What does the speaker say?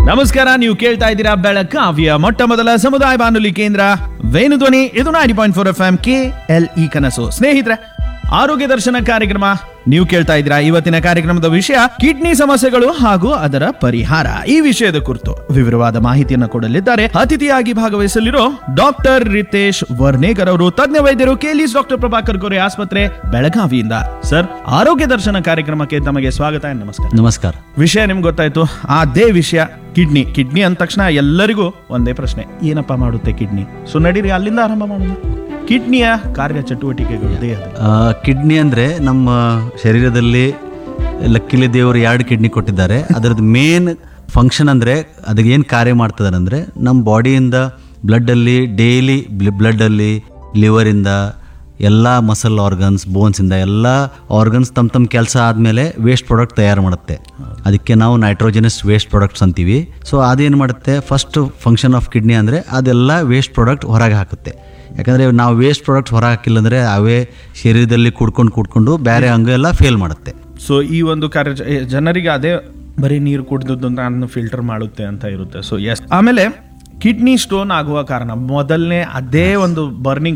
ನಮಸ್ಕಾರ ನೀವು ಕೇಳ್ತಾ ಇದ್ದೀರಾ ಬೆಳಕಾವಿಯ ಮೊಟ್ಟ ಮೊದಲ ಸಮುದಾಯ ಬಾನುಲಿ ಕೇಂದ್ರ ವೇಣುಧ್ವನಿ ಇದು ninety point four F M K L E ಕನಸು ಸ್ನೇಹಿತರೆ ಆರೋಗ್ಯ ದರ್ಶನ ಕಾರ್ಯಕ್ರಮ ನೀವು ಕೇಳ್ತಾ ಇದ್ದೀರಾ ಇವತ್ತಿನ ಕಾರ್ಯಕ್ರಮದ ವಿಷಯ ಕಿಡ್ನಿ ಸಮಸ್ಯೆಗಳು ಹಾಗೂ ಅದರ ಪರಿಹಾರ ಈ ವಿಷಯದ ಕುರಿತು ವಿವರವಾದ ಮಾಹಿತಿಯನ್ನು ಕೊಡಲಿದ್ದಾರೆ ಅತಿಥಿಯಾಗಿ ಭಾಗವಹಿಸಲಿರೋ ಡಾಕ್ಟರ್ ರಿತೇಶ್ ವರ್ನೇಕರ್ ಅವರು ತಜ್ಞ ವೈದ್ಯರು ಕೆಲಿಸ್ ಡಾಕ್ಟರ್ ಪ್ರಭಾಕರ್ ಕೋರೆ ಆಸ್ಪತ್ರೆ ಬೆಳಗಾವಿಯಿಂದ ಸರ್ ಆರೋಗ್ಯ ದರ್ಶನ ಕಾರ್ಯಕ್ರಮಕ್ಕೆ ತಮಗೆ ಸ್ವಾಗತ and ನಮಸ್ಕಾರ ನಮಸ್ಕಾರ ವಿಷಯ ನಿಮ್ಗೆ ಗೊತ್ತಾಯ್ತು ಅದೇ ವಿಷಯ ಕಿಡ್ನಿ ಕಿಡ್ನಿ ಅಂದ ತಕ್ಷಣ ಎಲ್ಲರಿಗೂ ಒಂದೇ ಪ್ರಶ್ನೆ ಏನಪ್ಪ ಮಾಡುತ್ತೆ ಕಿಡ್ನಿ ಸೊ ನಡೀರಿ ಅಲ್ಲಿಂದ ಆರಂಭ ಮಾಡೋಣ ಕಿಡ್ನಿಯ ಕಾರ್ಯ ಚಟುವಟಿಕೆಗಳು ದೇಹದಲ್ಲಿ ಆ, ಕಿಡ್ನಿ ಅಂದರೆ ನಮ್ಮ ಶರೀರದಲ್ಲಿ ಲಕ್ಕಿಲಿ ದೇವರು ಎರಡು ಕಿಡ್ನಿ ಕೊಟ್ಟಿದ್ದಾರೆ ಅದರದ್ದು ಮೇನ್ ಫಂಕ್ಷನ್ ಅಂದರೆ ಅದಕ್ಕೆ ಏನು ಕಾರ್ಯ ಮಾಡ್ತದೆ ಅಂದರೆ ನಮ್ಮ ಬಾಡಿಯಿಂದ ಬ್ಲಡ್ಡಲ್ಲಿ ಡೈಲಿ ಬ್ಲಡ್ಡಲ್ಲಿ ಲಿವರಿಂದ ಎಲ್ಲ ಮಸಲ್ ಆರ್ಗನ್ಸ್ ಬೋನ್ಸಿಂದ ಎಲ್ಲ ಆರ್ಗನ್ಸ್ ತಮ್ಮ ತಮ್ಮ ಕೆಲಸ ಆದಮೇಲೆ ವೇಸ್ಟ್ ಪ್ರಾಡಕ್ಟ್ ತಯಾರು ಮಾಡುತ್ತೆ ಅದಕ್ಕೆ ನಾವು ನೈಟ್ರೋಜನಸ್ ವೇಸ್ಟ್ ಪ್ರಾಡಕ್ಟ್ಸ್ ಅಂತೀವಿ ಸೊ ಅದೇನು ಮಾಡುತ್ತೆ ಫಸ್ಟ್ ಫಂಕ್ಷನ್ ಆಫ್ ಕಿಡ್ನಿ ಅಂದರೆ ಅದೆಲ್ಲ ವೇಸ್ಟ್ ಪ್ರಾಡಕ್ಟ್ ಹೊರಗೆ ಹಾಕುತ್ತೆ ಯಾಕಂದರೆ ನಾವು ವೇಸ್ಟ್ ಪ್ರಾಡಕ್ಟ್ ಹೊರ ಹಾಕಿಲ್ಲ ಅಂದರೆ ಅವೇ ಶರೀರದಲ್ಲಿ ಕುಡ್ಕೊಂಡು ಕುಡ್ಕೊಂಡು ಬೇರೆ ಅಂಗ ಎಲ್ಲ ಫೇಲ್ ಮಾಡುತ್ತೆ ಸೊ ಈ ಒಂದು ಕಾರ್ಯ ಜ- ಏ, ಜನರಿಗೆ ಅದೇ ಬರೀ ನೀರು ಕುಡಿದದ್ದು ಅಂತ ಅದನ್ನು ಫಿಲ್ಟರ್ ಮಾಡುತ್ತೆ ಅಂತ ಇರುತ್ತೆ ಸೊ ಎಸ್ ಆಮೇಲೆ ಕಿಡ್ನಿ ಸ್ಟೋನ್ ಆಗುವ ಕಾರಣ ಮೊದಲನೇ ಅದೇ ಒಂದು ಬರ್ನಿಂಗ್